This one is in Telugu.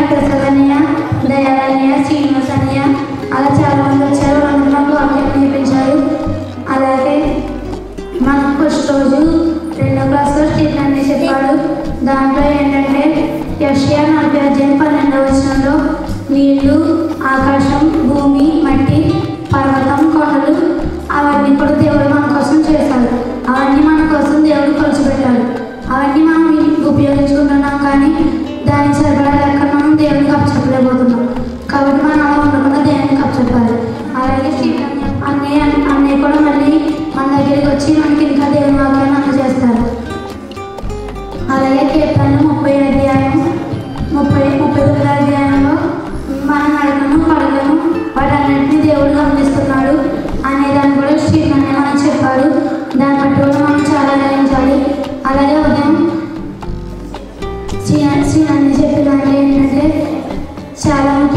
ప్రసాద్ అన్నయ్య దయాలన్నయ్య శ్రీనివాస్ అన్నయ్య అలా చాలా మంది వచ్చారు వాళ్ళు మాకు వాక్యం నేర్పించారు అలాగే మన ఫస్ట్ రోజు రెండో క్లాస్లో స్టీఫెన్ అన్నయ్య చెప్పాడు దాంట్లో ఏంటంటే యషియా నలభై అధ్యాయం పన్నెండవ వచనంలో నీళ్లు ఆకాశం భూమి మట్టి పర్వతం కొండలు అవన్నీ కూడా దేవుడు మన కోసం చేశాడు అవన్నీ మన కోసం దేవుడు ఖర్చుపెట్టాడు అవన్నీ మనం ఉపయోగించుకుంటున్నాం కానీ దానికి సరిపడా లెక్క మనం దేవునికి అప్పచెప్పలేకపోతున్నాం కాబట్టి మనం అలా ఉండకుండా దేవునికి అప్పచెప్పాలి అలాగే స్టీఫెన్ అన్నయ్య అన్నయ్య కూడా మళ్ళీ మన దగ్గరికి వచ్చి మనకి ఇంకా దేవుని వాక్యాన్ని అందజేస్తారు అలాగే కీర్తనలు ముప్పై అధ్యాయం ముప్పై ముప్పై ఒకటి అధ్యాయంలో మన నడకను పడగను వాటన్నింటినీ దేవుడు గమనిస్తున్నాడు అనే దాన్ని కూడా స్టీఫెన్ మనకు చెప్పాడు దాన్ని బట్టి కూడా మనం చాలా గ్రహించాలి అలాగే ఉదయం శ్రీ శ్రీ అన్ని చెప్పిన దాంట్లో ఏంటంటే చాలా